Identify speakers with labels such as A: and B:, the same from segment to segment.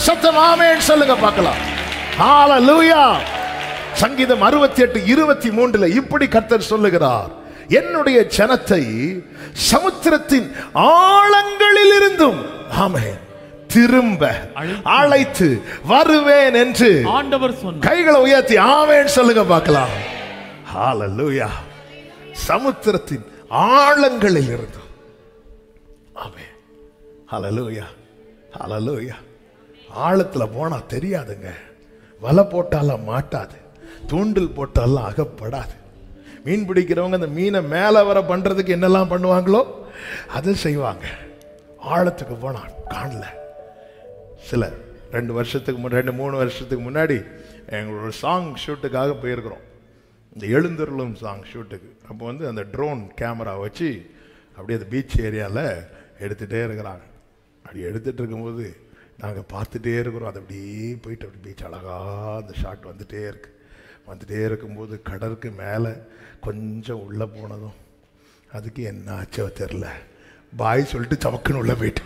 A: சத்தம் ஆமென் சொல்லுங்க பார்க்கலாம் ஹalleluya சங்கீதம் அறுபத்தி எட்டு இருபத்தி மூன்றுல இப்படி கர்த்தர் சொல்லுகிறார் என்னுடைய ஜனத்தை சமுத்திரத்தின் ஆழங்களில் இருந்தும் ஆமென் திரும்ப அழைத்து வருவேன் என்று
B: ஆண்டவர் சொன்னார்
A: கைகளை உயர்த்தி ஆமென் சொல்லுங்க பார்க்கலாம் ஹalleluya சமுத்திரத்தின் ஆழங்களில் இருந்தும் ஆமென் ஹalleluya ஹalleluya ஆழத்துல போனா தெரியாதுங்க வலை போட்டாலாம் மாட்டாது தூண்டில் போட்டாலாம் அகப்படாது மீன் பிடிக்கிறவங்க அந்த மீனை மேலே வர பண்றதுக்கு என்னெல்லாம் பண்ணுவாங்களோ அதை செய்வாங்க ஆழத்துக்கு போனா காணல சில ரெண்டு வருஷத்துக்கு முன்னாடி ரெண்டு மூணு வருஷத்துக்கு முன்னாடி எங்களோட சாங் ஷூட்டுக்காக போயிருக்கிறோம் இந்த எழுந்தருளும் சாங் ஷூட்டுக்கு அப்போ வந்து அந்த ட்ரோன் கேமரா வச்சு அப்படியே அந்த பீச் ஏரியாவில் எடுத்துகிட்டே இருக்கிறாங்க அப்படி எடுத்துகிட்டு இருக்கும்போது நாங்கள் பார்த்துட்டே இருக்கிறோம் அது அப்படியே போயிட்டு அப்படி பீச் அழகாக அந்த ஷாட் வந்துட்டே இருக்கு வந்துட்டே இருக்கும்போது கடலுக்கு மேலே கொஞ்சம் உள்ளே போனதும் அதுக்கு என்ன ஆச்சோ தெரில பாய் சொல்லிட்டு சமக்குன்னு உள்ளே போயிட்டு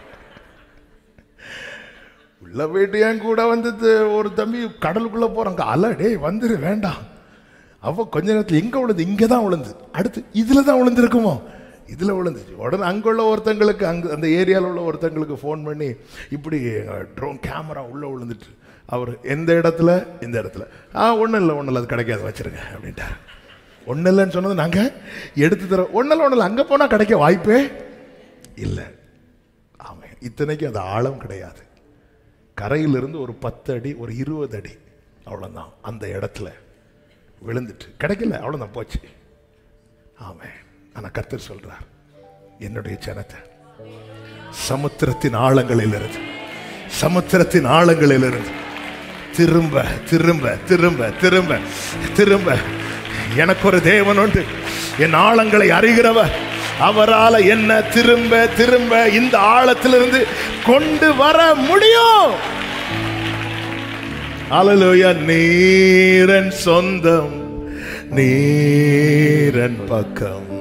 A: உள்ள போயிட்டு என் கூட வந்து ஒரு தம்பி கடலுக்குள்ள போறாங்க அல டேய் வந்துரு வேண்டாம் அவ கொஞ்ச நேரத்தில் எங்க விழுந்து இங்க தான் விழுந்து அடுத்து இதுல தான் விழுந்திருக்குமோ இதுல விழுந்துச்சு உடனே அங்குள்ள ஒருத்தங்களுக்கு அங்க அந்த ஏரியாவில் உள்ள ஒருத்தங்களுக்கு ஃபோன் பண்ணி இப்படி ட்ரோன் கேமரா உள்ள விழுந்துட்டு அவர் எந்த இடத்துல இந்த இடத்துல ஆ ஒன்றும் இல்லை ஒன்றும் இல்லை அது கிடைக்காது வச்சிருங்க அப்படின்ட்டார் ஒன்றும் இல்லைன்னு சொன்னது நாங்கள் எடுத்து தரோம் ஒன்றும் இல்லை ஒன்றும் இல்லை அங்கே போனால் கிடைக்க வாய்ப்பே இல்லை ஆமாம் இத்தனைக்கு அது ஆழம் கிடையாது கரையிலிருந்து ஒரு பத்து அடி ஒரு இருபது அடி அவ்வளோதான் அந்த இடத்துல விழுந்துட்டு கிடைக்கல அவ்வளோதான் போச்சு ஆமாம் ஆனால் கர்த்தர் சொல்றார் என்னுடைய ஜனத்தை சமுத்திரத்தின் ஆழங்களில் இருந்து சமுத்திரத்தின் ஆழங்களில் இருந்து திரும்ப திரும்ப திரும்ப திரும்ப திரும்ப எனக்கு ஒரு தேவன் உண்டு என் ஆழங்களை அறிகிறவர் அவரால என்ன திரும்ப திரும்ப இந்த ஆழத்திலிருந்து கொண்டு வர முடியும் அலலுயா நீரன் சொந்தம் நீரன் பக்கம்